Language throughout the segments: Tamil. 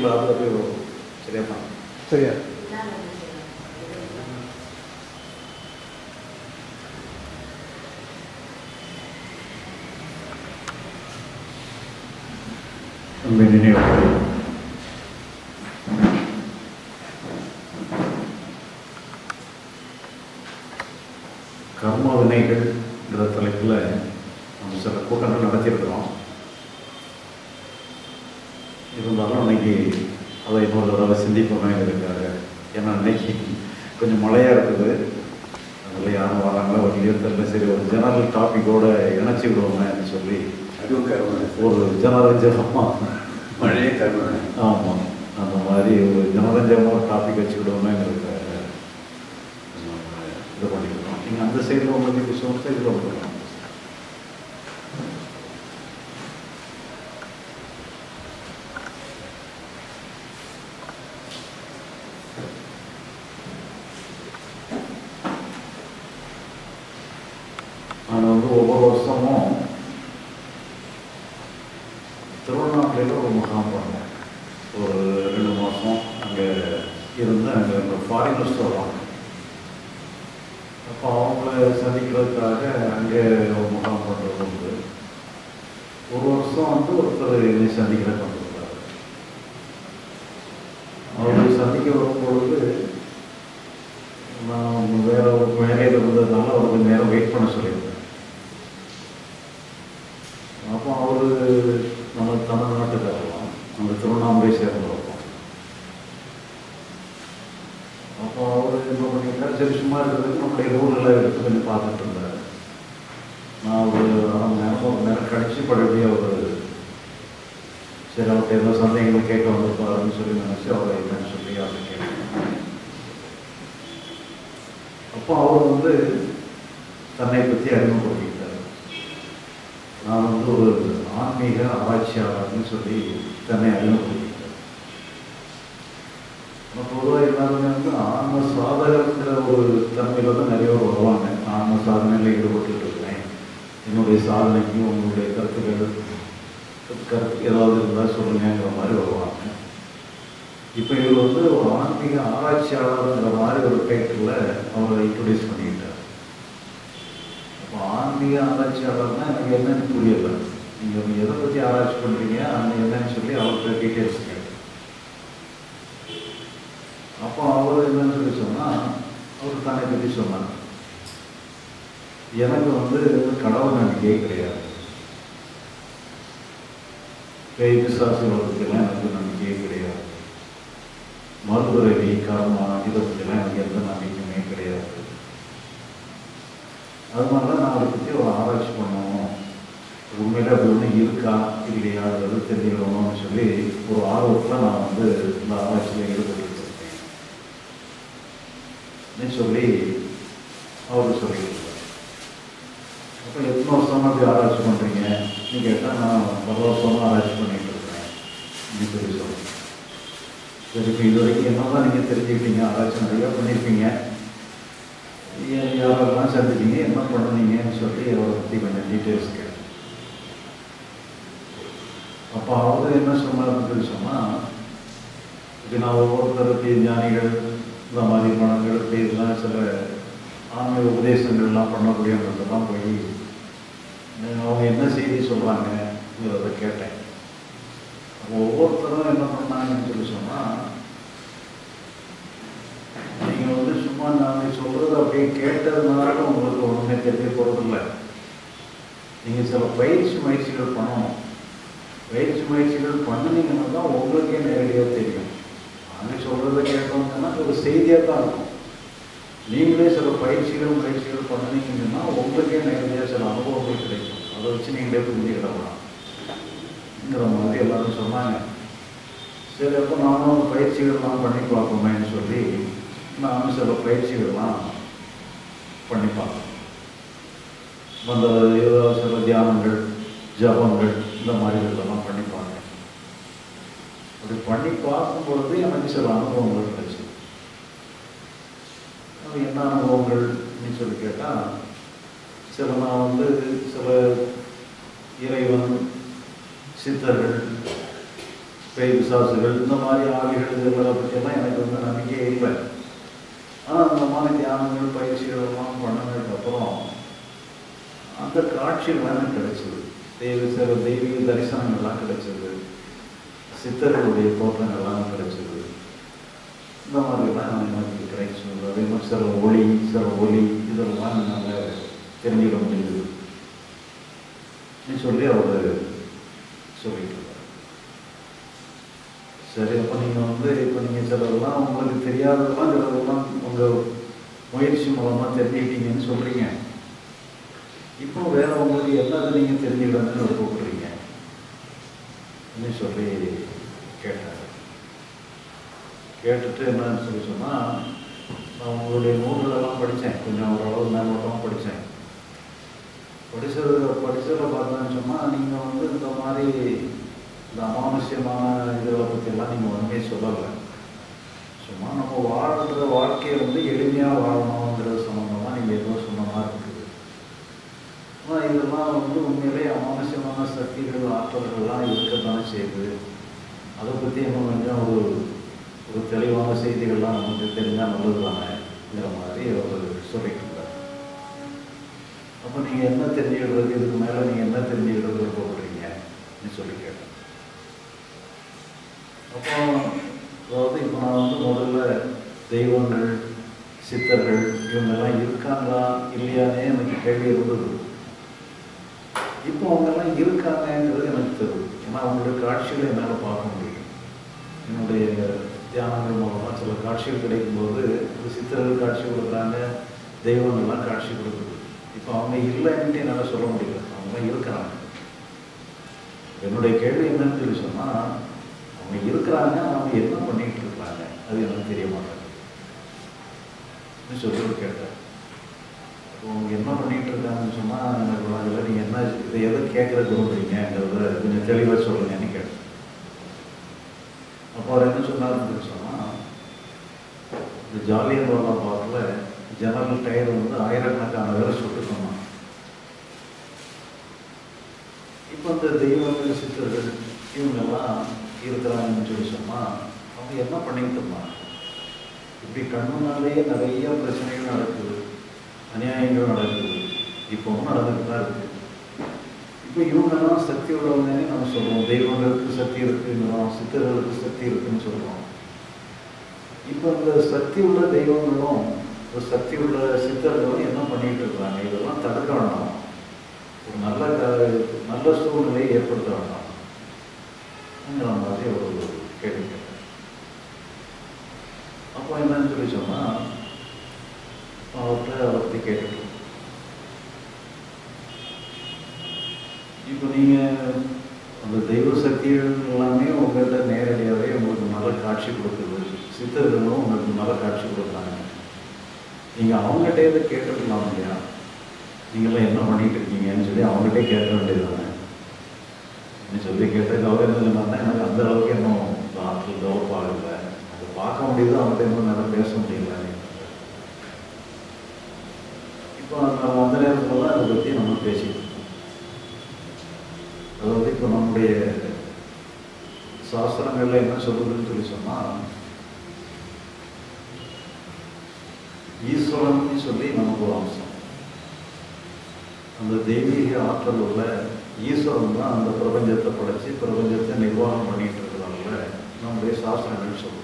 இருக்குல்ல அது அப்படியே வரும் சரியா பண்ண சரியா நம்ம நினைவுகள் கர்ம வினைகள்ங்கிற தலைப்பில் நம்ம சில கூட்டங்கள் நடத்தியிருக்கிறோம் இருந்தாலும் அன்னைக்கு அதை இன்னொரு தடவை சிந்திப்போமேங்கிறதுக்காக ஏன்னா அன்னைக்கு கொஞ்சம் மழையாக இருக்குது அதில் யாரும் வராங்களோ வரலையோ தெரியல சரி ஒரு ஜெனரல் டாப்பிக்கோட இணைச்சி விடுவோமேன்னு சொல்லி அதுவும் கருமனை ஒரு ஜனரஞ்சகமாக மழையே கருமனை ஆமாம் அந்த மாதிரி ஒரு ஜனரஞ்சகமாக ஒரு டாபிக் வச்சுக்கிடுவோமேங்கிறதுக்காக நம்ம இது பண்ணிக்கிறோம் நீங்கள் அந்த சைடில் உங்களுக்கு விஷயம் இதில் வந்துடலாம் நான் வந்து ஒவ்வொரு வருஷமும் திருவண்ணாமலையில் ஒரு முகாம் பண்ணேன் ஒரு ரெண்டு மாதம் அங்கே இருந்து அங்கே இந்த ஃபாரினர்ஸ் வருவாங்க அப்போ அவங்கள சந்திக்கிறதுக்காக அங்கே ஒரு முகாம் பண்ணுறது உண்டு ஒரு வருஷம் வந்து ஒருத்தர் என்னை சந்திக்கிற பண்ணிருக்காரு அவர் சந்திக்க வரும்பொழுது நான் வேற ஒரு வேலையில் இருந்ததுனால அவருக்கு நேரம் வெயிட் பண்ண சொல்லியிருந்தேன் அப்போ அவர் நம்ம தமிழ்நாட்டுக்காரலாம் அந்த திருவண்ணாமலை சேர்ந்தவரும் அப்போ அவர் என்ன பண்ணிட்டார் சரி சும்மா இருக்கிறதுக்கு நம்முடைய ஊரில் எடுத்து கொஞ்சம் பார்த்துட்டு இருந்தார் நான் ஒரு அரை மணி நேரம் ஒரு நேரம் கழிச்சு பழையபடியும் அவர் சரி அவர்கிட்ட ஏதோ சந்தேகங்கள் கேட்க வந்திருப்பாருன்னு சொல்லி நினச்சி அவரை என்னன்னு சொல்லி அவர் கேட்டேன் அப்போ அவர் வந்து தன்னை பற்றி அறிமுகப்படுத்திக்கிட்டார் நான் வந்து ஒரு ஆன்மீக ஆராய்ச்சியாளர்னு சொல்லி தன்னை அறிமுகப்படுத்திக்கிட்டார் பொதுவாக எல்லாருமே வந்து ஆன்ம சாதகங்கிற ஒரு தன்மையில் தான் நிறைய பேர் வருவாங்க ஆன்ம சாதனையில் ஈடுபட்டு இருக்கிறேன் என்னுடைய சாதனைக்கு உங்களுடைய கருத்துக்கள் கருத்து ஏதாவது இருந்தால் சொல்லுங்கிற மாதிரி வருவாங்க இப்போ இவர் வந்து ஒரு ஆன்மீக ஆராய்ச்சியாளர்ங்கிற மாதிரி ஒரு டைட்டில் அவரை இன்ட்ரடியூஸ் பண்ணிக்கிட்டார் அப்போ ஆன்மீக ஆராய்ச்சியாளர்னா எனக்கு என்னன்னு புரியல நீங்கள் எதை பற்றி ஆராய்ச்சி பண்ணுறீங்க அந்த என்னன்னு சொல்லி அவர்கிட்ட டீட்டெயில்ஸ் கேட்டேன் அப்போ அவர் என்னன்னு சொல்லி சொன்னால் அவர் தன்னை பற்றி சொன்னார் எனக்கு வந்து கடவுள் நம்பிக்கையே கிடையாது பேய் பிசாசுகளை பற்றிலாம் எனக்கு நம்பிக்கையே கிடையாது மறுபிறவி கர்மா இதை பற்றிலாம் எனக்கு எந்த நம்பிக்கையுமே கிடையாது அதனால தான் நான் அதை பற்றி ஒரு ஆராய்ச்சி பண்ணணும் உண்மையில அப்படி ஒன்று இருக்கா இல்லையா அது தெரிஞ்சுக்கணும்னு சொல்லி ஒரு ஆர்வத்தில் நான் வந்து இந்த ஆராய்ச்சியில் ஈடுபட்டு இருக்கேன் சொல்லி அவர் சொல்லியிருக்கார் அப்போ எத்தனை வருஷமா அப்படி ஆராய்ச்சி பண்ணுறீங்க நீ கேட்டால் நான் பல வருஷமாக ஆராய்ச்சி பண்ணிட்டு இருக்கேன் அப்படின்னு சொல்லி சொல்லுவேன் சரி இப்போ இது வரைக்கும் என்னதான் நீங்கள் தெரிஞ்சுக்கிட்டீங்க ஆராய்ச்சி நிறையா பண்ணியிருப்பீங்க யா- யாரெல்லாம் சந்திச்சீங்க என்ன பண்ணுனீங்கன்னு சொல்லி அவரை பற்றி கொஞ்சம் டீட்டெயில்ஸ் கேட்டேன் அப்போ அவர் என்ன சொன்னார்னு சொல்லி சொன்னால் இது நான் ஒவ்வொருத்தருக்கு ஞானிகள் இந்த மாதிரி மனங்கள் இப்படி இதெல்லாம் சில ஆன்மீக உபதேசங்கள்லாம் பண்ணக்கூடியவங்கள்ட்டலாம் போய் அவங்க என்ன செய்தி சொல்கிறாங்கிறத கேட்டேன் அப்போ ஒவ்வொருத்தரும் என்ன பண்ணாங்கன்னு சொல்லி சொன்னால் நீங்கள் வந்து சும்மா நாங்கள் சொல்கிறது அப்படியே கேட்டதுனால உங்களுக்கு ஒன்றுமே தெரிய போகிறதில்ல நீங்கள் சில பயிற்சி முயற்சிகள் பண்ணணும் பயிற்சி முயற்சிகள் பண்ணினீங்கன்னா தான் உங்களுக்கே நேரடியாக தெரியும் நாங்கள் சொல்கிறத கேட்டோம்னா அது ஒரு செய்தியாக தான் இருக்கும் நீங்களே சில பயிற்சிகள் முயற்சிகள் பண்ணினீங்கன்னா உங்களுக்கே நேரடியாக சில அனுபவங்கள் கிடைக்கும் அதை வச்சு நீங்களே புரிஞ்சுக்கிடலாம் ங்கிற மாதிரி எல்லாரும் சொன்னாங்க சரி அப்போ நானும் அந்த பயிற்சிகள்லாம் பண்ணி பார்ப்போமேன்னு சொல்லி நானும் சில பயிற்சிகள்லாம் பண்ணி பார்த்தேன் அந்த ஏதாவது சில தியானங்கள் ஜபங்கள் இந்த மாதிரி இதெல்லாம் பண்ணி பார்த்தேன் அப்படி பண்ணி பார்க்கும் பொழுது எனக்கு சில அனுபவங்கள் கிடைச்சது அது என்ன அனுபவங்கள் அப்படின்னு சொல்லி கேட்டால் சில நான் வந்து சில இறைவன் சித்தர்கள் பேய் விசாசுகள் இந்த மாதிரி ஆவிகள் இதுகளை பற்றியெல்லாம் எனக்கு வந்து நம்பிக்கையே இல்லை ஆனால் அந்த மாதிரி தியானங்கள் பயிற்சிகள் எல்லாம் பண்ணதுக்கப்புறம் அந்த காட்சிகள் எனக்கு கிடைச்சது தெய்வ சில தெய்வீக தரிசனங்கள்லாம் கிடைச்சது சித்தர்களுடைய தோற்றங்கள்லாம் கிடைச்சது இந்த மாதிரிலாம் எனக்கு கிடைச்சது அதே மாதிரி சில ஒளி சில ஒளி இதெல்லாம் என்னால் தெரிஞ்சுக்க முடியுது சொல்லி அவர் சொல்லிட்டு இருந்தார் சரி அப்போ நீங்கள் வந்து இப்போ நீங்கள் சிலதெல்லாம் உங்களுக்கு தெரியாததெல்லாம் சிலதெல்லாம் உங்கள் முயற்சி மூலமாக தெரிஞ்சுக்கிட்டீங்கன்னு சொல்கிறீங்க இப்போ வேற உங்களுக்கு எல்லாத்தையும் நீங்கள் தெரிஞ்சுக்கிடணும்னு விருப்பப்படுறீங்க அப்படின்னு சொல்லி கேட்டார் கேட்டுட்டு என்னன்னு சொல்லி சொன்னால் நான் உங்களுடைய நூல்களெல்லாம் படித்தேன் கொஞ்சம் ஓரளவு மேலோட்டமாக படித்தேன் படித்தது படித்ததில் பார்த்தோன்னு சொன்னால் நீங்கள் வந்து இந்த மாதிரி இந்த அமானுஷ்யமான இதில் பற்றியெல்லாம் நீங்கள் ஒன்றுமே சொல்லலை சும்மா நம்ம வாழ்கிற வாழ்க்கையை வந்து எளிமையாக வாழணுங்கிறது சம்மந்தமாக நீங்கள் ஏதோ சொன்ன மாதிரி இருக்குது ஆனால் இதெல்லாம் வந்து உண்மையிலே அமானுஷ்யமான சக்திகள் ஆற்றல்கள்லாம் இருக்கத்தான் செய்யுது அதை பற்றி இன்னும் கொஞ்சம் ஒரு ஒரு தெளிவான செய்திகள்லாம் நமக்கு தெரிஞ்சால் நல்லது தானேங்கிற மாதிரி அவர் சொல்லிட்டு இருந்தார் அப்போ நீங்கள் என்ன தெரிஞ்சுக்கிடுறது இதுக்கு மேலே நீங்கள் என்ன தெரிஞ்சுக்கிடுறது விருப்பப்படுறீங்கன்னு சொல்லி கேட்டேன் அப்போ அதாவது இப்போ நான் வந்து முதல்ல தெய்வங்கள் சித்தர்கள் இவங்கெல்லாம் இருக்காங்களா இல்லையானே எனக்கு கேள்வி இருந்தது இப்போ அவங்கெல்லாம் இருக்காங்கங்கிறது எனக்கு தெரியும் ஏன்னா அவங்களுடைய காட்சிகளை என்னால் பார்க்க முடியும் என்னுடைய தியானங்கள் மூலமாக சில காட்சிகள் கிடைக்கும்போது ஒரு சித்தர்கள் காட்சி கொடுக்குறாங்க தெய்வங்கள்லாம் காட்சி கொடுக்குது இப்போ அவங்க இல்லைன்ட்டு என்னால் சொல்ல முடியல அவங்க இருக்கிறாங்க என்னுடைய கேள்வி என்னன்னு சொல்லி சொன்னால் அவங்க இருக்கிறாங்க அவங்க என்ன பண்ணிட்டு இருக்கிறாங்க அது எனக்கு தெரிய மாட்டேங்குது சொல்லி கேட்டேன் அப்போ அவங்க என்ன பண்ணிட்டு இருக்காங்கன்னு சொன்னால் எனக்கு அதில் நீங்கள் என்ன இதை எதை கேட்குற விரும்புறீங்கிறத கொஞ்சம் தெளிவாக சொல்லுங்கன்னு கேட்டேன் அப்போ அவர் என்ன சொன்னாருன்னு சொன்னால் இந்த ஜாலியன் வாலா பார்க்கில் ஜன்னல் டயர் வந்து ஆயிரக்கணக்கான பேரை சுட்டு சொன்னான் இப்போ இந்த தெய்வங்கள் சித்தர்கள் இவங்கெல்லாம் இருக்கிறாங்கன்னு சொல்லி சொன்னால் அவங்க என்ன பண்ணிட்டு இருந்தாங்க இப்படி கண்ணுனாலே நிறைய பிரச்சனைகள் நடக்குது அநியாயங்கள் நடக்குது இப்போவும் நடந்துட்டு தான் இருக்கு இப்போ இவங்கெல்லாம் சக்தி உள்ளவங்கன்னு நம்ம சொல்லுவோம் தெய்வங்களுக்கு சக்தி இருக்குங்கிறோம் சித்தர்களுக்கு சக்தி இருக்குன்னு சொல்கிறோம் இப்போ இந்த சக்தி உள்ள தெய்வங்களும் ஒரு சக்தி உள்ள சித்தர்களும் என்ன பண்ணிட்டு இருக்காங்க இதெல்லாம் தடுக்க வேண்டாம் ஒரு நல்ல க- நல்ல சூழ்நிலையை ஏற்படுத்த வேண்டாம்ங்கிற மாதிரி ஒரு கேள்வி கேட்டேன் அப்போ என்னன்னு சொல்லி சொன்னால் அவர்கிட்ட அதை பற்றி கேட்டுட்டு இப்போ நீங்கள் அந்த தெய்வ சக்திகள் எல்லாமே உங்கள்கிட்ட நேரடியாகவே உங்களுக்கு நல்ல காட்சி கொடுக்குது சித்தர்களும் உங்களுக்கு நல்ல காட்சி கொடுக்குறாங்க நீங்கள் அவங்ககிட்டே இதை கேட்டுக்கலாம் இல்லையா நீங்களாம் என்ன பண்ணிட்டு இருக்கீங்கன்னு சொல்லி அவங்ககிட்டே கேட்க வேண்டியது தானே சொல்லி கேட்டதுக்கு அவர் என்ன சொன்னார்னா எனக்கு அந்த அளவுக்கு இன்னும் இந்த ஆற்றல் டெவலப் ஆகலை அதை பார்க்க முடியுது அவங்ககிட்ட இன்னும் நல்லா பேச முடியல இப்போ நம்ம அந்த நேரத்தில் தான் அதை பற்றி நம்ம பேசிட்டு இருக்கோம் அதாவது இப்போ நம்முடைய சாஸ்திரங்கள்ல என்ன சொல்லுதுன்னு சொல்லி சொன்னால் ஈஸ்வரன் சொல்லி நமக்கு ஒரு அம்சம் அந்த தெய்வீக ஆற்றல் உள்ள ஈஸ்வரன் தான் அந்த பிரபஞ்சத்தை படைச்சு பிரபஞ்சத்தை நிர்வாகம் பண்ணிட்டு இருக்கிறாங்கல்ல நம்முடைய சாஸ்திரங்கள் சொல்லும்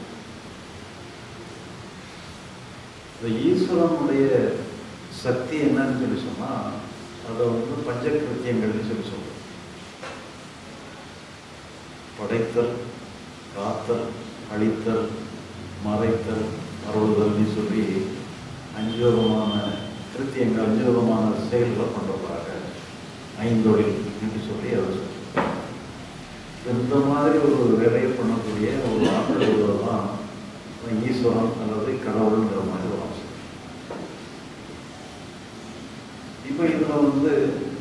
இந்த ஈஸ்வரனுடைய சக்தி என்னன்னு சொல்லி சொன்னா அதை வந்து பஞ்சகிருத்தியங்கள்னு சொல்லி சொல்லுவோம் படைத்தல் காத்தல் அழித்தல் மறைத்தல் அருளுதல்னு சொல்லி அஞ்சு விதமான கிருத்தியங்கள் அஞ்சு விதமான செயல்களை பண்ணுறாங்க ஐந்தொழில் என்று சொல்லி அதை சொல்லுவோம் இந்த மாதிரி ஒரு வேலையை பண்ணக்கூடிய ஒரு ஆற்றல் தான் ஈஸ்வரன் அல்லது கடவுள்ங்கிற மாதிரி ஒரு அம்சம் இப்போ இதில் வந்து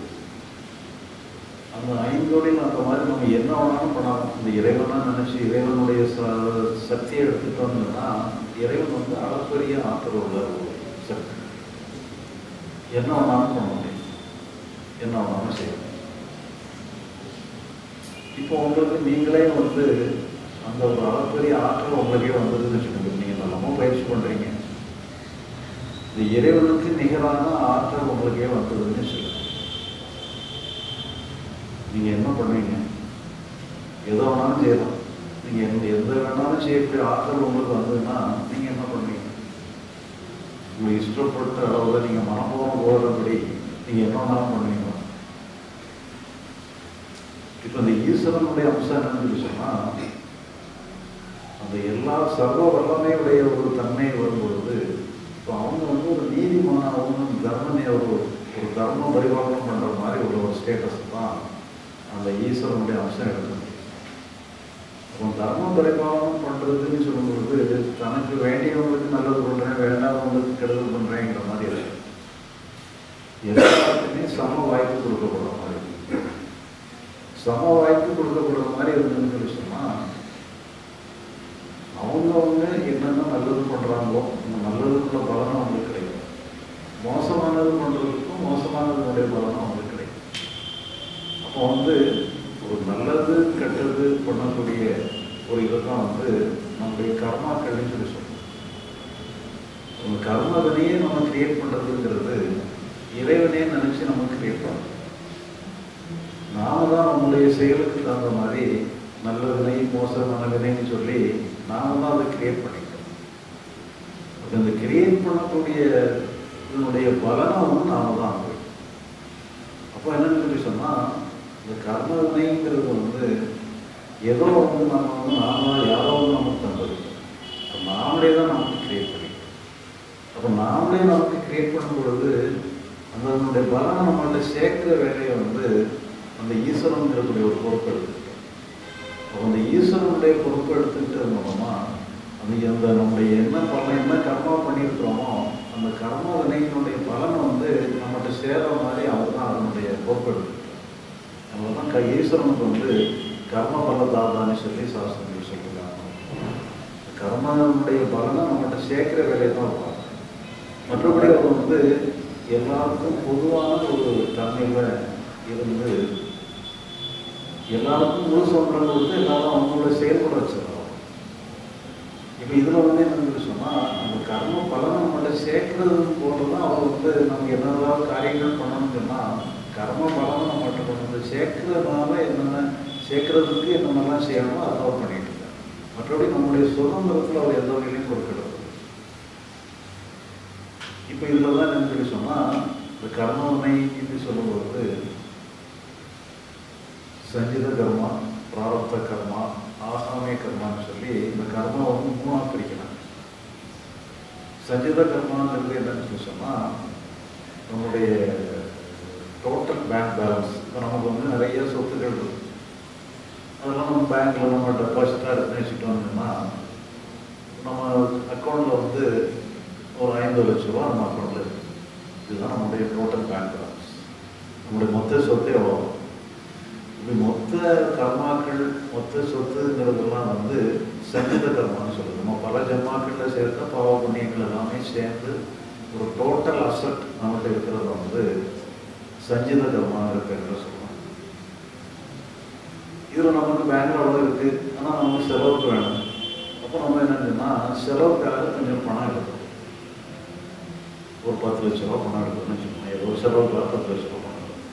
அந்த ஐந்தொழில் அந்த மாதிரி நம்ம என்ன வேணாலும் பண்ணலாம் இந்த இறைவனா நினைச்சு இறைவனுடைய ச- சக்தியை எடுத்துட்டோம்னா இறைவன் வந்து அளப்பரிய ஆற்றல் உள்ள ஒரு சக்தி என்ன வேணாலும் பண்ண முடியும் என்ன வேணாலும் செய்ய முடியும் இப்போ உங்களுக்கு நீங்களே வந்து அந்த ஒரு அளப்பெரிய ஆற்றல் உங்களுக்கே வந்ததுன்னு வச்சுக்கோங்க நீங்கள் நல்லமா பயிற்சி பண்ணுறீங்க இந்த இறைவனுக்கு நிகரான ஆற்றல் உங்களுக்கே வந்ததுன்னு சொல்லுங்க நீங்கள் என்ன பண்ணுவீங்க எதை வேணாலும் செய்யலாம் நீங்கள் எந்த எந்த வேணாலும் செய்யக்கூடிய ஆற்றல் உங்களுக்கு வந்ததுன்னா நீங்கள் என்ன பண்ணுவீங்க உங்களுக்கு இஷ்டப்பட்ட அளவில் நீங்கள் மனப்பூர்வம் போகிறபடி நீங்கள் என்ன வேணாலும் பண்ணுவீங்க இப்போ இந்த ஈஸ்வரனுடைய அம்சம் என்னன்னு சொல்லி சொன்னால் அந்த எல்லா சர்வ வல்லமையுடைய ஒரு தன்மை வரும்பொழுது இப்போ அவங்க வந்து ஒரு நீதிமானாகவும் தர்மனை ஒரு ஒரு தர்ம பரிபாலனம் பண்ணுற மாதிரி உள்ள ஒரு ஸ்டேட்டஸ் தான் அந்த ஈஸ்வரனுடைய அம்சம் எடுக்க முடியும் அப்போ தர்ம பரிபாலனம் பண்ணுறதுன்னு சொல்லும்பொழுது தனக்கு வேண்டியவங்களுக்கு நல்லது பண்ணுறேன் வேண்டாதவங்களுக்கு கெடுதல் பண்ணுறேங்கிற மாதிரி இருக்கு எல்லாருக்குமே சம வாய்ப்பு கொடுக்கப்படுற மாதிரி இருக்கு. சம வாய்ப்பு கொடுக்கப்படுற மாதிரி இருந்ததுன்னு சொல்லி சொன்னால் அவங்கவுங்க என்னென்ன நல்லது பண்ணுறாங்களோ அந்த நல்லதுக்குள்ள பலனும் அவங்களுக்கு கிடைக்கும் மோசமானது பண்ணுறதுக்கும் மோசமானதுடைய பலனும் அவங்களுக்கு கிடைக்கும் அப்போ வந்து ஒரு நல்லது கெட்டது பண்ணக்கூடிய ஒரு இதுதான் வந்து நம்முடைய கர்மாக்கள்னு சொல்லி சொல்றோம் ஒரு கர்மவனையே நம்ம கிரியேட் பண்ணுறதுங்கிறது இறைவனே நினச்சி நம்ம கிரியேட் பண்ணுறோம் நாம தான் நம்முடைய செயலுக்கு தகுந்த மாதிரி நல்ல வினை மோசமான வினைன்னு சொல்லி நாம தான் அதை கிரியேட் பண்ணிக்கிறோம் அப்ப இந்த கிரியேட் பண்ணக்கூடிய இதனுடைய பலனை வந்து நாம தான் அனுபவிக்கிறோம் அப்போ என்னன்னு சொல்லி சொன்னா இந்த கர்ம வினைங்கிறது வந்து ஏதோ வந்து நம்ம வந்து நாம யாரோ வந்து நமக்கு தந்தது அப்போ நாமளே தான் நமக்கு கிரியேட் பண்ணிக்கிறோம் அப்போ நாமளே நமக்கு கிரியேட் பண்ணும் பொழுது அந்த அதனுடைய பலனை நம்மள்ட்ட சேர்க்கிற வேலையை வந்து அந்த ஈஸ்வரனுங்கிறக்கூடிய ஒரு பொறுப்பு எடுத்துக்கிட்டோம் அப்போ அந்த ஈஸ்வரனுடைய பொறுப்பு எடுத்துக்கிட்டது மூலமா அந்த அந்த நம்முடைய என்ன பலன் என்ன கர்மா பண்ணியிருக்கிறோமோ அந்த கர்ம வினையினுடைய பலனை வந்து நம்மகிட்ட சேர்ற மாதிரி அவர் தான் அதனுடைய பொறுப்பு எடுத்துக்கிட்டோம் நம்ம தான் க ஈஸ்வரனுக்கு வந்து கர்ம பலதாதான்னு சொல்லி சாஸ்திரங்கள் சொல்லியிருக்காங்க கர்மனுடைய பலனை நம்மகிட்ட சேர்க்கிற வேலையை தான் பார்க்கணும் மற்றபடி அவர் வந்து எல்லாருக்கும் பொதுவான ஒரு தன்மையில இருந்து எல்லாருக்கும் முழு சொல்றது வந்து எல்லாரும் அவங்களோட செயல்பட வச்சிடறோம் இப்போ இதில் வந்து என்னன்னு சொன்னால் அந்த கர்ம பலனை நம்மகிட்ட சேர்க்கறது போல தான் அவர் வந்து நம்ம என்னதாவது காரியங்கள் பண்ணணும்னு சொன்னால் கர்ம பலனை நம்மகிட்ட கொண்டு வந்து சேர்க்கறதுனால என்னென்ன சேர்க்கறதுக்கு என்னென்னலாம் செய்யணுமோ அதை அவர் பண்ணிட்டு இருக்கார் மற்றபடி நம்முடைய சுதந்திரத்தில் அவர் எந்த வகையிலையும் கொடுக்கிறது இப்போ இதில் தான் என்ன சொல்லி சொன்னால் இந்த கர்மவினை என்று சொல்லும்போது சஞ்சித கர்மா பிராரப்த கர்மா ஆசாமிய கர்மான்னு சொல்லி இந்த கர்மா வந்து மூணாக பிரிக்கலாம் சஞ்சித கர்மாங்கிறது என்னன்னு சொல்லி சொன்னால் நம்முடைய டோட்டல் பேங்க் பேலன்ஸ் இப்போ நமக்கு வந்து நிறைய சொத்துக்கள் இருக்கு அதெல்லாம் நம்ம பேங்க்ல நம்ம டெபாசிட்டாக எடுத்து வச்சுட்டோம்னா நம்ம அக்கௌண்ட்டில் வந்து ஒரு ஐம்பது லட்ச ரூபா நம்ம அக்கௌண்ட்டில் இருக்கு இதுதான் நம்முடைய டோட்டல் பேங்க் பேலன்ஸ் நம்முடைய மொத்த சொத்து எவ்வளோ இப்படி மொத்த கர்மாக்கள் மொத்த சொத்துங்கிறதெல்லாம் வந்து சஞ்சித கர்மான்னு சொல்லுது நம்ம பல ஜன்மாக்களில் சேர்த்த பாவ புண்ணியங்கள் எல்லாமே சேர்ந்து ஒரு டோட்டல் அசட் நம்மகிட்ட இருக்கிறத வந்து சஞ்சித கர்மாங்கிற பேரில் சொல்லுவோம் இதில் நமக்கு பேங்க்ல அவ்வளோ இருக்கு ஆனால் நமக்கு செலவுக்கு வேணும் அப்போ நம்ம என்னன்னா செலவுக்காக கொஞ்சம் பணம் எடுக்கணும் ஒரு பத்து லட்ச ரூபா பணம் எடுக்கணும்னு வச்சுக்கோங்க ஏதோ ஒரு செலவுக்காக பத்து லட்ச ரூபா பணம் எடுக்கணும்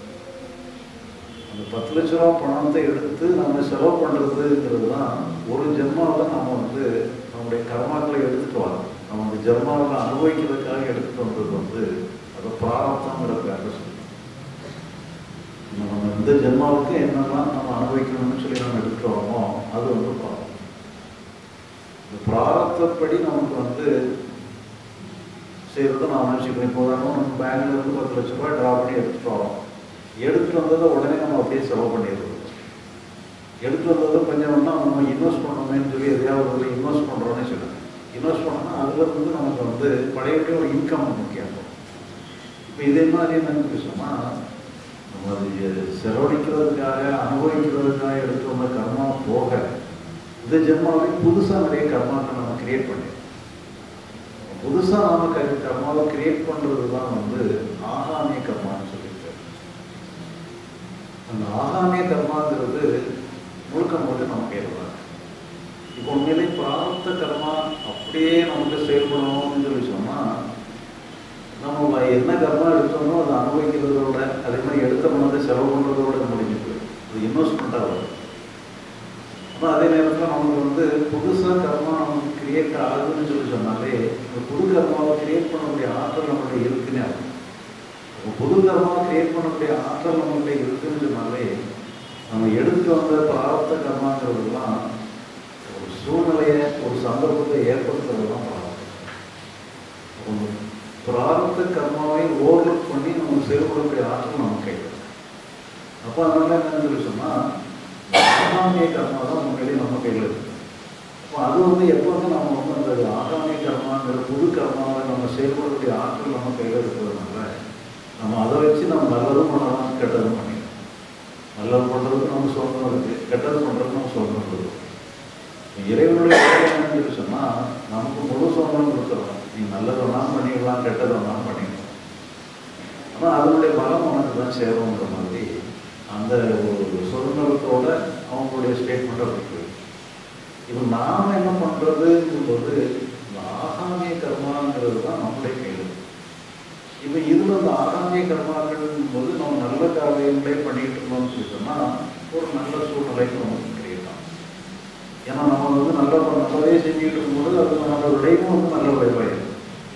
அந்த பத்து லட்ச ரூபா பணத்தை எடுத்து நம்ம செலவு பண்ணுறதுங்கிறது தான் ஒரு ஜென்மாவில் நம்ம வந்து நம்முடைய கர்மாக்களை எடுத்துட்டு வரோம் நம்ம அந்த ஜென்மாவில் அனுபவிக்கிறதுக்காக எடுத்துட்டு வந்தது வந்து அதை பிராரப்தங்கிற பேரில் சொல்லுவோம் நம்ம இந்த ஜென்மாவுக்கு என்னெல்லாம் நம்ம அனுபவிக்கணும்னு சொல்லி நம்ம எடுத்துட்டு வரோமோ அது வந்து பிராரப்தம் இந்த பிராரப்தப்படி நமக்கு வந்து செய்யறதை நான் நினச்சிக்கிறேன் இப்போ உதாரணம் நம்ம பேங்க்ல இருந்து பத்து லட்ச ரூபாய் ட்ரா பண்ணி எடுத்துட்டு வரோம் எடுத்துட்டு வந்ததை உடனே நம்ம அப்படியே செலவு பண்ணிடுறது எடுத்துட்டு வந்ததை கொஞ்சம் வேணா நம்ம இன்வெஸ்ட் பண்ணணுமேன்னு சொல்லி எதையாவது ஒரு இன்வெஸ்ட் பண்ணுறோன்னே சொல்லுங்க இன்வெஸ்ட் பண்ணோம்னா அதுல இருந்து நமக்கு வந்து பழைய ஒரு இன்கம் முக்கியம் இப்போ இதே மாதிரி என்னன்னு சொன்னால் நம்ம அது செலவழிக்கிறதுக்காக அனுபவிக்கிறதுக்காக எடுத்து வந்த கர்மா போக இந்த ஜென்மாவிலையும் புதுசாக நிறைய கர்மாக்கள் நம்ம கிரியேட் பண்ணிடுறோம் புதுசாக நாம க கர்மாவை கிரியேட் பண்ணுறது தான் வந்து ஆகாமிய கர்மான்னு சொல்லியிருக்காரு அந்த ஆகாமிய கர்மாங்கிறது முழுக்க முழுக்க நம்ம கையில் தான் இருக்கு. இப்போ உண்மையிலே பிரார்த்த கர்மா அப்படியே நமக்கு செயல்படணும்னு சொல்லி சொன்னால் நம்ம என்ன கர்மா எடுத்தோமோ அதை அனுபவிக்கிறதோட அதே மாதிரி எடுத்த பணத்தை செலவு பண்ணுறதோட முடிஞ்சு போயிடும் அது இன்வெஸ்ட்மெண்ட்டாக வரும் ஆனால் அதே நேரத்தில் நமக்கு வந்து புதுசாக கர்மா நமக்கு கிரியேட் ஆகுதுன்னு சொல்லி சொன்னாலே இந்த புது கர்மாவை கிரியேட் பண்ணக்கூடிய ஆற்றல் நம்மகிட்ட இருக்குன்னே அர்த்தம் அப்போ புது கர்மாவை கிரியேட் பண்ணக்கூடிய ஆற்றல் நம்மகிட்ட இருக்குன்னு சொன்னாலே நம்ம எடுத்துட்டு வந்த பிரார்த்த கர்மாங்கிறதுலாம் ஒரு சூழ்நிலையை ஒரு சந்தர்ப்பத்தை ஏற்படுத்துறதுலாம் பிரார்த்தம் பிரார்த்த கர்மாவை ஓவர்லுக் பண்ணி நம்ம செயல்படக்கூடிய ஆற்றல் நம்ம கையில் அப்போ அதனால என்னன்னு சொல்லி சொன்னால் ஆகாமிய கர்மா தான் நம்ம கையில் நம்ம கையில் இருக்கு அப்போ அது வந்து எப்போதுமே நம்ம வந்து அந்த ஆகாமிய கர்மாங்கிற புது கர்மாவை நம்ம செயல்படக்கூடிய ஆற்றல் நம்ம கையில் இருக்கிறதுனால நம்ம அதை வச்சு நம்ம நல்லதும் பண்ணலாம் கெட்டதும் பண்ணிக்கலாம் நல்லது பண்ணுறதுக்கு நம்ம சுதந்திரம் இருக்குது கெட்டது பண்ணுறதுக்கு நம்ம சுதந்திரம் இருக்குது இறைவனுடைய வேலை என்னன்னு சொல்லி சொன்னால் நமக்கு முழு சுதந்திரம் கொடுத்துறோம் நீ நல்லது வேணாலும் பண்ணிக்கலாம் கெட்டது வேணாலும் பண்ணிக்கலாம் ஆனால் அதனுடைய பலம் உனக்கு தான் சேருங்கிற மாதிரி அந்த ஒரு சுதந்திரத்தோட அவங்களுடைய ஸ்டேட்மெண்ட் அப்படி போயிருக்கு இப்போ நாம் என்ன பண்ணுறதுங்கும் போது இந்த ஆகாமிய கர்மாங்கிறது தான் நம்முடைய கையில் இருக்கு. இப்போ இதில் இந்த ஆகாமிய கர்மாக்கள் போது நம்ம நல்ல காரியங்களே பண்ணிட்டு இருந்தோம்னு சொல்லி சொன்னால் ஒரு நல்ல சூழ்நிலை நமக்கு கிரியேட் ஆகும் ஏன்னா நம்ம வந்து நல்ல நல்லதே செஞ்சுட்டு இருக்கும்போது அது நம்மளோட விளைவும் வந்து நல்ல விளைவாயிருக்கும்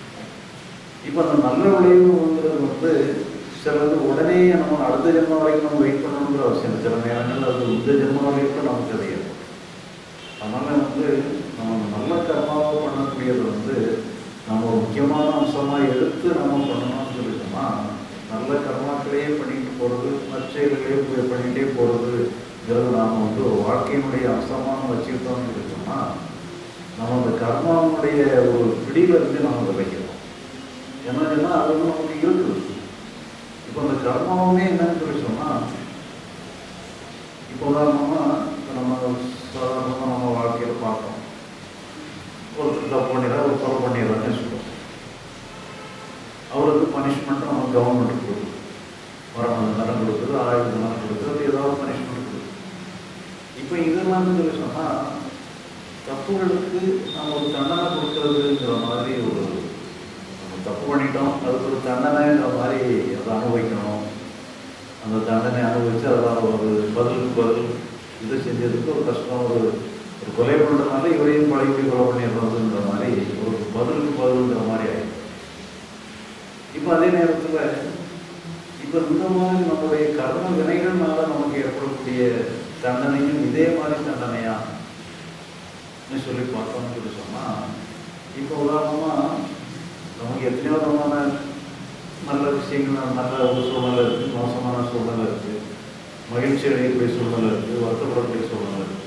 இப்போ அந்த நல்ல விளைவுங்கிறது வந்து சிலது உடனே நம்ம அடுத்த ஜென்மம் வரைக்கும் நம்ம வெயிட் பண்ணணுங்கிற அவசியம் இல்லை சில நேரங்களில் அது இந்த ஜென்மம் வரைக்கும் நமக்கு அது ஏற்படும் அதனால வந்து நம்ம நல்ல கர்மாவை பண்ணக்கூடியது வந்து நம்ம ஒரு முக்கியமான அம்சமாக எடுத்து நம்ம பண்ணணும்னு சொல்லி சொன்னால் நல்ல கர்மாக்களையே பண்ணிட்டு போகிறது நற்செயல்களே போய் பண்ணிகிட்டே போகிறதுங்கிறது நாம் வந்து ஒரு வாழ்க்கையினுடைய அம்சமாக வச்சுக்கிட்டோம்னு சொல்லி சொன்னால் நம்ம அந்த கர்மாவுடைய ஒரு பிடியிலிருந்து நம்ம விளைக்கிறோம் என்னதுன்னா அது வந்து நமக்கு இருக்குது இப்போ அந்த கர்மாவுமே என்னன்னு சொல்லி சொன்னால் இப்போ உதாரணமாக நம்ம சாதாரணமாக நம்ம வாழ்க்கையில் பார்க்கோம் ஒருத்தர் தப்பு பண்ணிடுறா ஒரு கொலை பண்ணிடுறான்னு சொல்லுவோம் அவருக்கு பனிஷ்மெண்ட் நம்ம கவர்மெண்ட் கொடுக்குது மரண தண்டனை கொடுக்குது ஆயுத தண்டனை கொடுக்குது அது ஏதாவது பனிஷ்மெண்ட் கொடுக்குது இப்போ இதெல்லாம் சொல்லி சொன்னால் தப்புகளுக்கு நம்ம ஒரு தண்டனை கொடுக்கறதுங்கிற மாதிரி ஒரு நம்ம தப்பு பண்ணிட்டோம் அதுக்கு ஒரு தண்டனைங்கிற மாதிரி அதை அனுபவிக்கணும் அந்த தண்டனை அனுபவித்து அதெல்லாம் ஒரு பதிலுக்கு பதில் இது செஞ்சதுக்கு ஒரு கஷ்டம் ஒரு ஒரு கொலை பண்ணுறதுனால இவரையும் பழையபடி கொலை பண்ணிடுறதுங்கிற மாதிரி ஒரு பதிலுக்கு பதிலுங்கிற மாதிரி ஆயிடும் இப்போ அதே நேரத்தில் இப்போ இந்த மாதிரி நம்முடைய கர்ம வினைகள்னால நமக்கு ஏற்படக்கூடிய தண்டனையும் இதே மாதிரி தண்டனையா ன்னு சொல்லி பார்த்தோம்னு சொல்லி சொன்னால் இப்போ உதாரணமாக நமக்கு எத்தனையோ விதமான நல்ல விஷயங்கள் நல்ல ஒரு சூழ்நிலை இருக்குது மோசமான சூழ்நிலை இருக்குது மகிழ்ச்சி அடையக்கூடிய சூழ்நிலை இருக்குது வருத்தப்படக்கூடிய சூழ்நிலை இருக்குது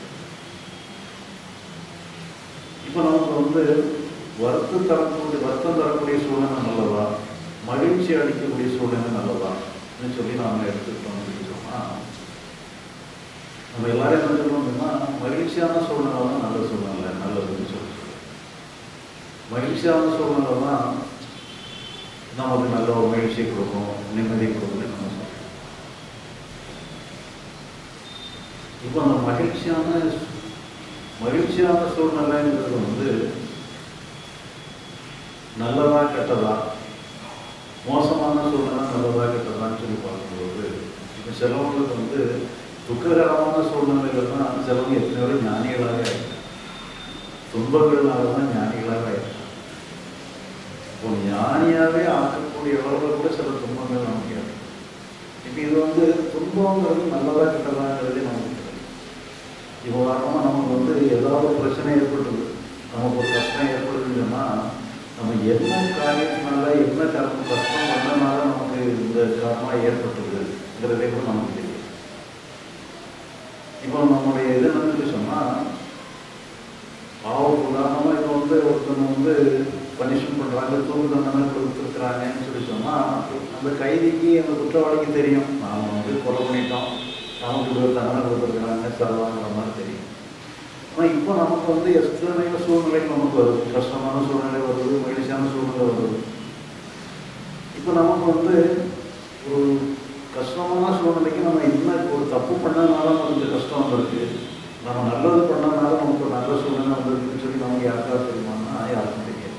இப்போ நமக்கு வந்து வருத்தம் தரக்கூடிய வருத்தம் தரக்கூடிய சூழ்நிலை நல்லதா மகிழ்ச்சி அளிக்கக்கூடிய சூழ்நிலை நல்லதா சொல்லி நாம் எடுத்துக்கிட்டோம்னு சொல்லி சொன்னால் நம்ம எல்லாரும் என்ன சொல்லணும்னா மகிழ்ச்சியான சூழ்நிலை தான் நல்ல சூழ்நிலை நல்லதுன்னு சொல்லி சொல்லுவோம். மகிழ்ச்சியான சூழ்நிலை தான் நமக்கு நல்ல ஒரு மகிழ்ச்சியை கொடுக்கும் நிம்மதி கொடுக்கும் நம்ம சொல்றோம் இப்போ அந்த மகிழ்ச்சியான மகிழ்ச்சியான சூழ்நிலைங்கிறது வந்து நல்லதா கெட்டதா மோசமான சூழ்நிலை நல்லதா கெட்டதான்னு சொல்லி பார்க்கும்போது இப்போ சிலவங்களுக்கு வந்து துக்ககரமான சூழ்நிலைகள் தான் சிலவங்க எத்தனை பேர் ஞானிகளாக இருக்காங்க துன்பங்களாக தான் ஞானிகளாக இருக்காங்க இப்போ ஞானியாகவே ஆக்கக்கூடிய அளவில் கூட சில துன்பங்கள் நமக்கு ஏற்படும் இப்போ இது வந்து துன்பங்கிறது நல்லதா கெட்டதாங்கிறதே நமக்கு தெரியும் இப்போ உதாரணமாக நமக்கு வந்து ஏதாவது ஒரு பிரச்சனை ஏற்பட்டுது நமக்கு ஒரு கஷ்டம் ஏற்படுதுன்னு சொன்னால் நம்ம என்ன காரியத்தினால என்ன கர்மம் கஷ்டம் பண்ணனால நமக்கு இந்த கர்மா ஏற்பட்டதுங்கிறதே கூட நமக்கு தெரியும் இப்போ நம்முடைய இது என்னன்னு சொன்னால் பாவம் உதாரணமாக இப்போ வந்து ஒருத்தவங்க வந்து பனிஷ்மெண்ட் பண்ணுறாங்க தூக்கு தண்டனை கொடுத்துருக்குறாங்கன்னு சொல்லி சொன்னால் அந்த கைதிக்கு அந்த குற்றவாளிக்கு தெரியும் நாம் வந்து கொலை பண்ணிட்டோம் நமக்கு ஒரு தண்டனை கொடுத்துருக்குறாங்க செலவாங்கிற மாதிரி தெரியும் ஆனால் இப்போ நமக்கு வந்து எத்தனையோ சூழ்நிலை நமக்கு வருது கஷ்டமான சூழ்நிலை வருது மகிழ்ச்சியான சூழ்நிலை வருது இப்போ நமக்கு வந்து ஒரு கஷ்டமான சூழ்நிலைக்கு நம்ம என்ன ஒரு தப்பு பண்ணதுனால நமக்கு இந்த கஷ்டம் வந்திருக்கு நம்ம நல்லது பண்ணனால நமக்கு ஒரு நல்ல சூழ்நிலை வந்திருக்குன்னு சொல்லி நமக்கு யாருக்காவது தெரியுமான்னா யாருக்கும் தெரியாது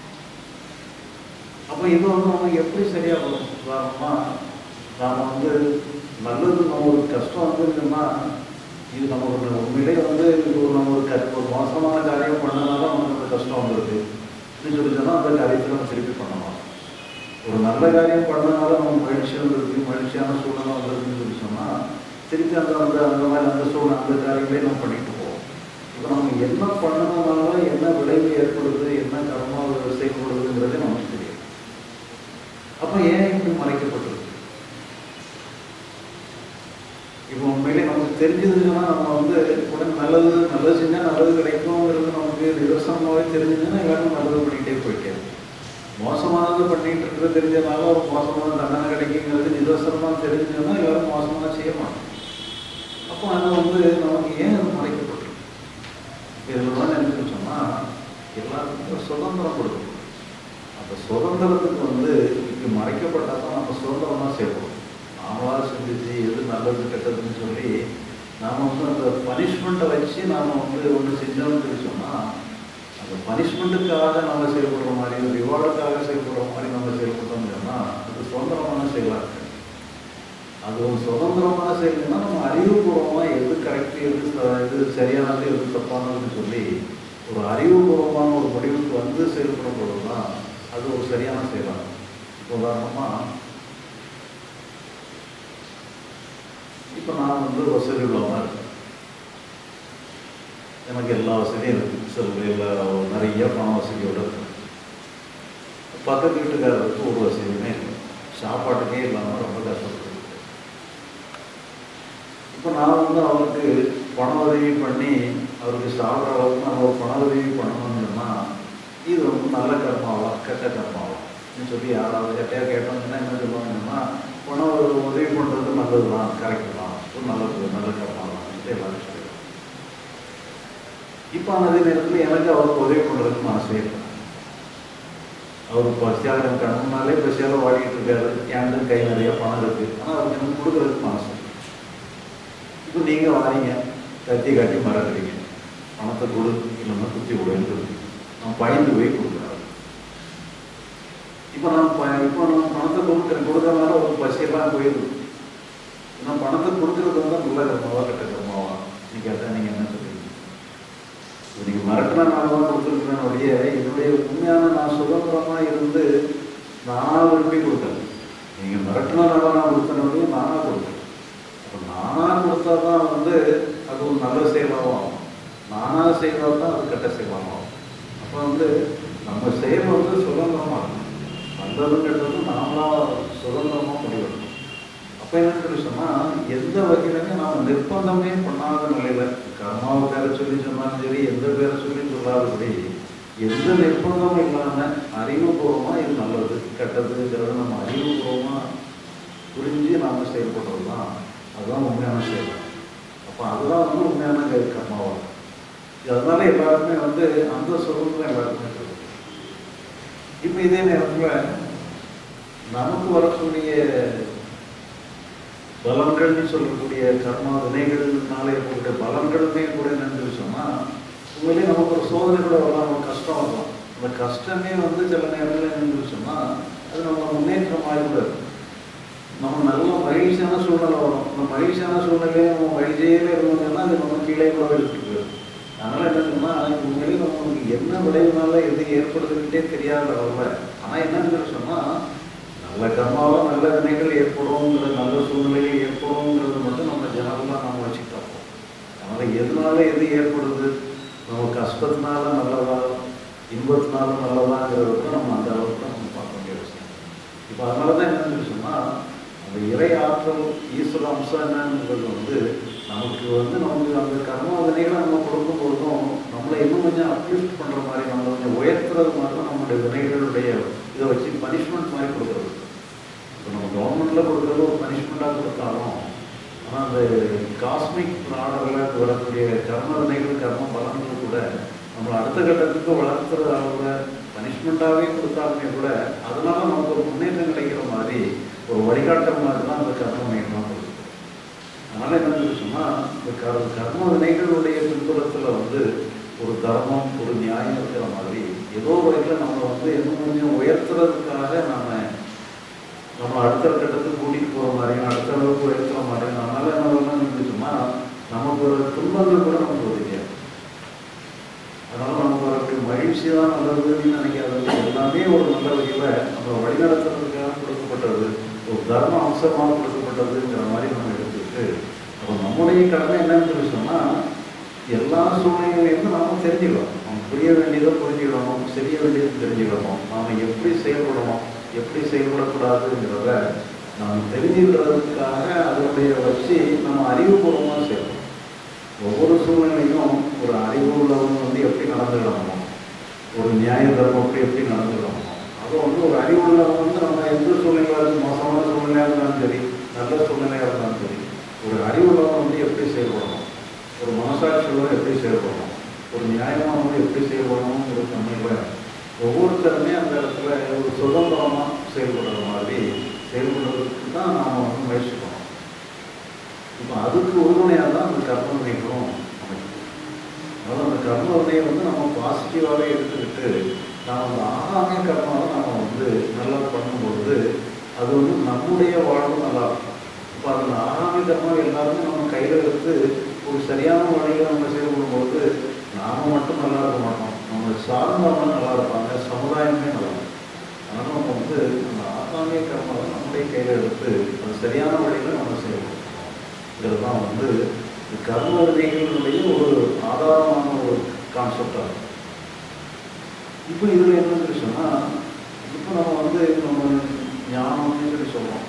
அப்போ இது வந்து நமக்கு எப்படி சரியா வரும் உதாரணமாக நாம் வந்து நல்லது நம்ம ஒரு கஷ்டம் வந்துருக்குன்னா இது நம்ம ஒரு உண்மையிலே வந்து இது ஒரு நம்ம ஒரு க- ஒரு மோசமான காரியம் பண்ணனால நமக்கு அந்த கஷ்டம் வந்துருக்கு அப்படின்னு சொல்லி சொன்னால் அந்த காரியத்தை நம்ம திருப்பி பண்ணணும் ஒரு நல்ல காரியம் பண்ணனால நம்ம மகிழ்ச்சி வந்திருக்கு மகிழ்ச்சியான சூழ்நிலை வந்திருக்குன்னு சொல்லி சொன்னால் திருப்பி அந்த அந்த அந்த மாதிரி அந்த சூழ்நிலை அந்த காரியங்களே நம்ம பண்ணிட்டு போவோம் இப்போ நம்ம என்ன பண்ணணும்னால என்ன விளைவு ஏற்படுது என்ன கர்மா செயல்படுதுங்கிறதே நமக்கு தெரியும் அப்போ ஏன் இப்படி மறைக்கப்பட்டிருக்கு இப்போ உண்மையிலே நமக்கு தெரிஞ்சதுன்னா நம்ம வந்து உடனே நல்லது நல்லது செஞ்சால் நல்லது கிடைக்கும்ங்கிறது நமக்கு நிதர்சனமாகவே தெரிஞ்சதுன்னா எல்லாரும் நல்லது பண்ணிகிட்டே போயிட்டே இருக்கும். மோசமானது பண்ணிட்டு இருக்கிறது தெரிஞ்சதுனால ஒரு மோசமான தண்டனை கிடைக்குங்கிறது நிதர்சனமாக தெரிஞ்சதுன்னா எல்லாரும் மோசமாக செய்ய மாட்டோம் அப்போ அது வந்து நமக்கு ஏன் அது மறைக்கப்பட்டிருக்கு இதில் வந்து என்னன்னு சொன்னால் எல்லாருக்கும் ஒரு சுதந்திரம் கொடுக்கணும் அந்த சுதந்திரத்துக்கு வந்து இப்படி மறைக்கப்பட்டால் தான் நம்ம சுதந்திரமாக செய்யணும் நாமளாக சிந்திச்சு எது நல்லது கெட்டதுன்னு சொல்லி நாம் வந்து அந்த பனிஷ்மெண்ட்டை வச்சு நாம் வந்து ஒன்று செஞ்சோம்னு சொல்லி சொன்னால் அந்த பனிஷ்மெண்ட்டுக்காக நம்ம செயல்படுற மாதிரி ரிவார்டுக்காக செயல்படுற மாதிரி நம்ம செயல்பட்டோம்னு சொன்னால் அது சுதந்திரமான செயலாக இருக்கு அது ஒரு சுதந்திரமான செயல்னா நம்ம அறிவுபூர்வமாக எது கரெக்ட் எது ச- எது சரியானது எது தப்பானதுன்னு சொல்லி ஒரு அறிவுபூர்வமான ஒரு முடிவுக்கு வந்து செயல்படும் பொழுது தான் அது ஒரு சரியான செயலாகும் இப்போ உதாரணமாக இப்போ நான் வந்து வசதி உள்ளவனா இருக்கேன் எனக்கு எல்லா வசதியும் இருக்குது செல்வையில் நிறைய பண வசதியோடு இருக்கு பக்கத்து வீட்டுக்காரருக்கு ஒரு வசதியுமே இல்லை சாப்பாட்டுக்கே இல்லாமல் ரொம்ப கஷ்டப்படுது இப்போ நான் வந்து அவருக்கு பண உதவி பண்ணி அவருக்கு சாப்பிட்ற அளவுக்கு நம்ம ஒரு பண உதவி பண்ணணும்னு சொன்னால் இது ரொம்ப நல்ல கர்மாவா கெட்ட கர்மாவா அப்படின்னு சொல்லி யாராவது கெட்டையாக கேட்டோம்னா என்ன சொல்லுவாங்கன்னா பண உதவி உதவி பண்ணுறது நல்லது தான் கரெக்டு தான் ஒரு நல்லது நல்ல கர்மா தான் சொல்லிட்டு எல்லாரும் சொல்லுவாங்க இப்போ அதே நேரத்தில் எனக்கு அவருக்கு உதவி பண்ணுறதுக்கு மனசே இல்லை அவர் பசியாக எனக்கு கண்ணுனாலே பசியால் வாடிட்டு இருக்காரு என்கிட்ட கை நிறைய பணம் இருக்கு ஆனால் அவருக்கு எனக்கு கொடுக்கறதுக்கு மனசு இல்லை. இப்போ நீங்கள் வாரீங்க கத்தி காட்டி மறக்கிறீங்க பணத்தை கொடு இல்லைன்னா குத்தி கொடுன்னு சொல்லி நான் பயந்து போய் கொடுக்குறாரு இப்போ நான் ப இப்போ நான் பணத்தை கொடுக்குறேன் கொடுக்கறனால ஒரு பசியெல்லாம் போயிடுது நான் பணத்தை கொடுக்குறது வந்து நல்ல கர்மாவா கெட்ட கர்மாவா நீ கேட்டால் நீங்கள் என்ன சொல்றீங்க இப்போ நீங்கள் மிரட்டினால தான் கொடுத்துருக்கிறேன் ஒழிய என்னுடைய உண்மையான நான் சுதந்திரமாக இருந்து நானாக விரும்பி கொடுக்கல நீங்கள் மிரட்டினால நான் கொடுத்தேன் ஒழிய நானாக கொடுத்தேன் அப்போ நானாக கொடுத்தா தான் வந்து அது ஒரு நல்ல செயலாகவும் ஆகும் நானாக செய்தால் தான் அது கெட்ட செயலாகவும் ஆகும் அப்போ வந்து நம்ம செயல் வந்து சுதந்திரமாக இருக்கும் நல்லதும் கெட்டதும் நாமளாக சுதந்திரமாக முடிவெடுக்கணும் அப்போ என்னன்னு சொல்லி சொன்னால் எந்த வகையிலுமே நாம் நிர்பந்தமே பண்ணாத நிலையில் கர்மாவை பேரை சொல்லி சொன்னாலும் சரி எந்த பேரை சொல்லி சொல்லாதபடி எந்த நிர்பந்தமும் இல்லாமல் அறிவுபூர்வமாக இது நல்லது கெட்டதுங்கிறத நம்ம அறிவுபூர்வமாக புரிஞ்சு நாம் செயல்படுறது தான் அதுதான் உண்மையான செயல் அப்போ அதுதான் வந்து உண்மையான கை- கர்மாவாகும் இது அதனால எல்லாருமே வந்து அந்த சுதந்திரம் எல்லாருக்குமே இருக்குது இப்போ இதே நேரத்தில் நமக்கு வரக்கூடிய பலன்கள்னு சொல்லக்கூடிய கர்மா வினைகள்னால இருக்கக்கூடிய பலன்களுமே கூட என்னன்னு சொன்னால் உண்மையிலே நமக்கு ஒரு சோதனை கூட வரலாம் ஒரு கஷ்டம் வரலாம் அந்த கஷ்டமே வந்து சில நேரங்களில் என்னன்னு சொன்னால் அது நம்ம முன்னேற்றமாக கூட இருக்கும் நம்ம நல்ல மகிழ்ச்சியான சூழ்நிலை வரும் அந்த மகிழ்ச்சியான சூழ்நிலையை நம்ம மகிழ்ச்சியிலே இருந்தோம்னா அது நம்ம கீழே கூட எடுத்துட்டு போயிடும் அதனால என்ன சொன்னால் உண்மையிலே நமக்கு என்ன விளைவுனால எது ஏற்படுதுன்னுட்டே தெரியாத அளவில் ஆனால் என்னன்னு சொன்னால் நல்ல கர்மாவில் நல்ல வினைகள் ஏற்படும்ங்கிற நல்ல சூழ்நிலைகள் ஏற்படும்ங்கிறது மட்டும் நம்ம ஜனங்களாக நம்ம வச்சுக்கிட்டா போதும். அதனால எதனால எது ஏற்படுது நம்ம கஷ்டத்தினால நல்லதா இன்பத்தினால நல்லதாங்கிறத நம்ம அந்த அளவுக்கு நம்ம பார்க்க வேண்டிய அவசியம் இப்போ அதனால தான் என்னன்னு சொன்னால் அந்த இறை ஆற்றல் ஈஸ்வர அம்சம் என்னங்கிறது வந்து நமக்கு வந்து நமக்கு அந்த கர்மாவினைகளை நம்ம கொடுக்கும் பொழுதும் நம்மளை இன்னும் கொஞ்சம் அப்யூஸ்ட் பண்ணுற மாதிரி நம்மளை கொஞ்சம் உயர்த்துறது மாதிரி தான் நம்மளுடைய வினைகளுடைய இதை வச்சு பனிஷ்மெண்ட் மாதிரி கொடுக்குறது இப்போ நம்ம கவர்மெண்ட்டில் கொடுக்குறது ஒரு பனிஷ்மெண்ட்டாக கொடுத்தாலும் ஆனால் அந்த காஸ்மிக் ஆர்டரில் வரக்கூடிய கர்ம வினைகள் கர்ம பலன்கள் கூட நம்மளை அடுத்த கட்டத்துக்கு வளர்த்துற அளவில் பனிஷ்மெண்ட்டாகவே கொடுத்தாலுமே கூட அதனால நமக்கு ஒரு முன்னேற்றம் கிடைக்கிற மாதிரி ஒரு வழிகாட்டம் மாதிரி தான் அந்த கர்ம வினைகள்லாம் கொடுக்குது அதனால் என்ன சொன்னால் இந்த கர் கர்ம வினைகளுடைய பின்புறத்தில் வந்து ஒரு தர்மம் ஒரு நியாயம் இருக்கிற மாதிரி ஏதோ வகையில் நம்ம வந்து இன்னும் கொஞ்சம் உயர்த்துறதுக்காக நாம நம்ம அடுத்த கட்டத்துக்கு கூட்டிகிட்டு போகிற மாதிரியும் அடுத்த அளவுக்கு உயர்த்துற மாதிரியும் நம்மளால என்ன பண்ணணும்னு இருந்துச்சுன்னா நமக்கு ஒரு துன்பங்கள் கூட நமக்கு உதவியாது அதனால நமக்கு வரக்கூடிய மகிழ்ச்சி தான் நல்லதுன்னு நினைக்காது எல்லாமே ஒரு நல்ல வகையில் நம்ம வழிநடத்துறதுக்காக கொடுக்கப்பட்டது ஒரு தர்ம அம்சமாக கொடுக்கப்பட்டதுங்கிற மாதிரி நம்ம எடுத்துக்கிட்டு அப்போ நம்முடைய கடமை என்னன்னு சொல்லி சொன்னால் எல்லா சூழ்நிலைகளையும் நாம தெரிஞ்சுக்கணும் நம்ம புரிய வேண்டியதை புரிஞ்சுக்கணும் செய்ய வேண்டியதை தெரிஞ்சுக்கணும் நாம எப்படி செயல்படணும் எப்படி செயல்படக்கூடாதுங்கிறத நாம் தெரிஞ்சுக்கிறதுக்காக அதனுடைய வச்சு நம்ம அறிவுபூர்வமாக செய்யணும் ஒவ்வொரு சூழ்நிலையும் ஒரு அறிவு உள்ளவங்க வந்து எப்படி நடந்துக்கிடணும் ஒரு நியாய தர்மப்படி எப்படி நடந்துக்கிடணும் அது வந்து ஒரு அறிவு உள்ளவங்க வந்து நம்ம எந்த சூழ்நிலையாக இருந்தாலும் மோசமான சூழ்நிலையாக இருந்தாலும் சரி நல்ல சூழ்நிலையாக இருந்தாலும் சரி ஒரு அறிவு உள்ளவங்க வந்து எப்படி செயல்படணும் ஒரு மனசாட்சியோட எப்படி செயல்படணும் ஒரு நியாயமாக வந்து எப்படி செயல்படணுங்கிற தன்மையில் ஒவ்வொருத்தருமே அந்த இடத்துல ஒரு சுதந்திரமாக செயல்படுற மாதிரி செயல்படுறதுக்கு தான் நாம் வந்து முயற்சிக்கணும் இப்போ அதுக்கு உறுதுணையாக தான் அந்த கர்ம வினைகளும் அமைக்கும் அதாவது அந்த கர்ம வினையை வந்து நம்ம பாசிட்டிவாகவே எடுத்துக்கிட்டு நாம் அந்த ஆகாமிய கர்மாவை நம்ம வந்து நல்லா பண்ணும்பொழுது அது வந்து நம்முடைய வாழ்வு நல்லா இருக்கும் இப்போ அந்த ஆகாமிய கர்மாவை எல்லாருமே நம்ம கையில் எடுத்து ஒரு சரியான வழியில் நம்ம செயல்படும்போது நாம மட்டும் நல்லா இருக்க மாட்டோம் நம்ம சார்ந்தவங்க நல்லா இருப்பாங்க சமுதாயமே நல்லா இருக்கும் அதனால் நம்ம வந்து அந்த ஆகாமிய கர்மாவை நம்முடைய கையில் எடுத்து அது சரியான வழியில் நம்ம செயல்படுத்தணும் இதெல்லாம் வந்து கர்ம வினைகளுடைய ஒரு ஆதாரமான ஒரு கான்செப்டாக இருக்கும் இப்போ இதில் என்னன்னு சொல்லி சொன்னால் இப்போ நம்ம வந்து நம்ம ஞானம்னு சொல்லி சொல்கிறோம்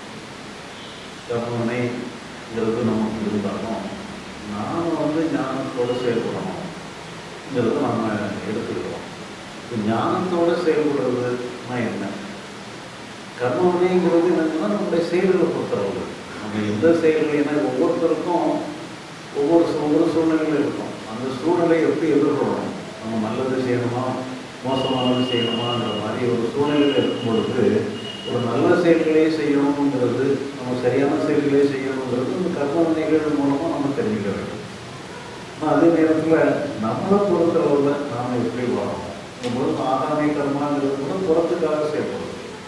கர்மவினைங்கிறது நமக்கு இருந்தாலும் நாம் வந்து ஞானத்தோடு செயல்படணுங்கிறத நம்ம எடுத்துக்கிறோம் இப்போ ஞானத்தோடு செயல்படுறதுனா என்ன கர்மவினைங்கிறது என்னன்னா நம்முடைய செயல்களை பொறுத்தளவு நம்ம எந்த செயல்கள் ஏன்னா ஒவ்வொருத்தருக்கும் ஒவ்வொரு சூ- ஒவ்வொரு சூழ்நிலையில் இருக்கும் அந்த சூழ்நிலையை எப்படி எதிர்கொள்ளணும் நம்ம நல்லது செய்யணுமா மோசமானது செய்யணுமாங்கிற மாதிரி ஒரு சூழ்நிலையில் இருக்கும் பொழுது ஒரு நல்ல செயல்களே செய்யணுங்கிறது நம்ம சரியான செயல்களே செய்யணுங்கிறது இந்த கர்ம வினைகள் மூலமாக நம்ம தெரிஞ்சுக்க வேண்டும் ஆனால் அதே நேரத்தில் நம்மளை பொறுத்தளவில் நாம் எப்படி வாழணும் பொழுது ஆகாமிய கர்மாங்கிறது கூட புறத்துக்காக செயல்படுது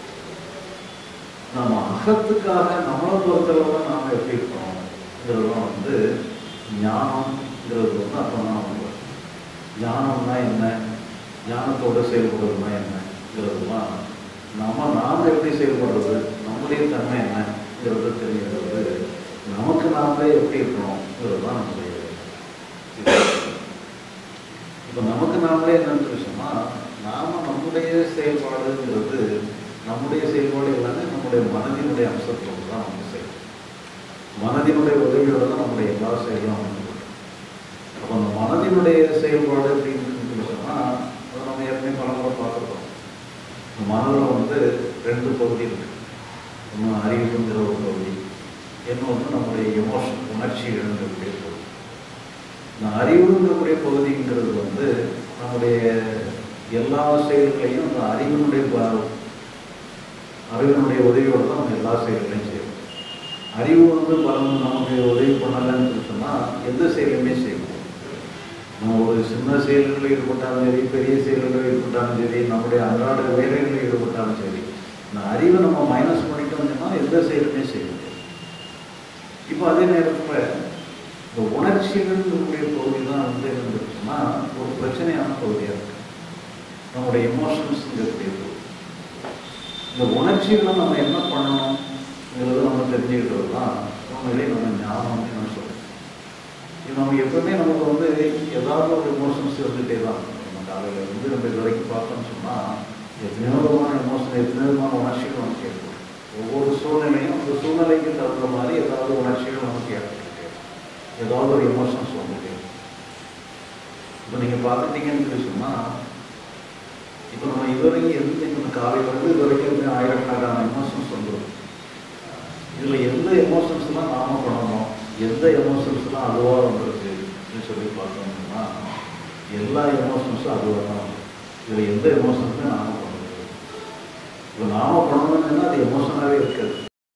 நம்ம அகத்துக்காக நம்மளை பொறுத்தளவில் நாம் எப்படி இருக்கணும்ங்கிறதுலாம் வந்து ஞானம்ங்கிறது வந்து அப்போ தான் வந்து ஞானம்னா என்ன ஞானத்தோட செயல்படுறதுனா என்னங்கிறதுலாம் நம்ம நாம் எப்படி செயல்படுறது நம்முடைய தன்மை என்னங்கிறத தெரிஞ்சுக்கிறது நமக்கு நாமளே எப்படி இருக்கணுங்கிறது தான் நம்முடைய இப்போ நமக்கு நாமளே என்னன்னு சொன்னால் நாம நம்முடைய செயல்பாடுங்கிறது நம்முடைய செயல்பாடு எல்லாமே நம்முடைய மனதினுடைய அம்சத்தோடு தான் நம்ம செய்யணும் மனதினுடைய உதவியோட தான் நம்முடைய எல்லா செயலும் அமைஞ்சிருக்கு அப்போ அந்த மனதினுடைய செயல்பாடு அப்படின்னு சொல்லி சொன்னால் அதை நம்ம ஏற்கனவே பல முறை பார்த்துருக்கோம் இந்த மனதில் வந்து ரெண்டு பகுதி இருக்கு ஒன்று அறிவுங்கிற ஒரு பகுதி இன்னொன்று நம்முடைய எமோஷன் உணர்ச்சிகள்ங்கக்கூடிய பகுதி இந்த அறிவுங்கக்கூடிய பகுதிங்கிறது வந்து நம்முடைய எல்லா செயல்களையும் அந்த அறிவினுடைய ப- அறிவினுடைய உதவியோடு தான் நம்ம எல்லா செயல்களையும் செய்யணும் அறிவு வந்து பலன் நமக்கு உதவி பண்ணலைன்னு சொன்னால் எந்த செயலுமே செய்ய முடியாது நம்ம ஒரு சின்ன செயல்களில் ஈடுபட்டாலும் சரி பெரிய செயல்களில் ஈடுபட்டாலும் சரி நம்முடைய அன்றாட வேலைகளில் ஈடுபட்டாலும் சரி இந்த அறிவை நம்ம மைனஸ் பண்ணிட்டோம்னு சொன்னால் எந்த செயலுமே செய்ய முடியாது இப்போ அதே நேரத்தில் இந்த உணர்ச்சிகள்னுடைய பகுதி தான் வந்து என்னன்னு சொன்னால் ஒரு பிரச்சனையான பகுதியாக இருக்கு நம்முடைய எமோஷன்ஸுங்கக்கூடிய பகுதி இந்த உணர்ச்சிகளை நம்ம என்ன பண்ணணுங்கிறத நம்ம தெரிஞ்சுக்கிட்டது தான் உண்மையிலே நம்ம ஞானம்னு நம்ம சொல்றோம் இது நம்ம எப்பவுமே நமக்கு வந்து ஏதாவது ஒரு எமோஷன்ஸ் இருந்துகிட்டே தான் இருக்கும். நம்ம காலையில் இருந்து நம்ம இது வரைக்கும் பார்த்தோம்னு சொன்னால் எத்தனையோ விதமான எமோஷன் எத்தனையோ விதமான உணர்ச்சிகள் நமக்கு ஏற்படும் ஒவ்வொரு சூழ்நிலையும் அந்த சூழ்நிலைக்கு தகுந்த மாதிரி ஏதாவது உணர்ச்சிகள் நமக்கு ஏற்பட்டுட்டே இருக்கும். ஏதாவது ஒரு எமோஷன்ஸ் வந்துட்டே இருக்கும். இப்போ நீங்கள் பார்த்துட்டீங்கன்னு சொல்லி சொன்னால் இப்போ நம்ம இதுவரைக்கும் எந்த இப்போ காலையிலேருந்து இது வரைக்கும் இருந்து ஆயிரக்கணக்கான எமோஷன்ஸ் வந்துடும் இதில் எந்த எமோஷன்ஸ்லாம் நாம பண்ணணும் எந்த எமோஷன்ஸ்லாம் அதுவாக வந்திருக்கு அப்படின்னு சொல்லி பார்த்தோம்னா எல்லா எமோஷன்ஸும் அதுவாக தான் வந்திருக்கு. இதில் எந்த எமோஷன்ஸுமே நாம பண்ண முடியாது இப்போ நாம பண்ணணும்னா அது எமோஷனாகவே இருக்காது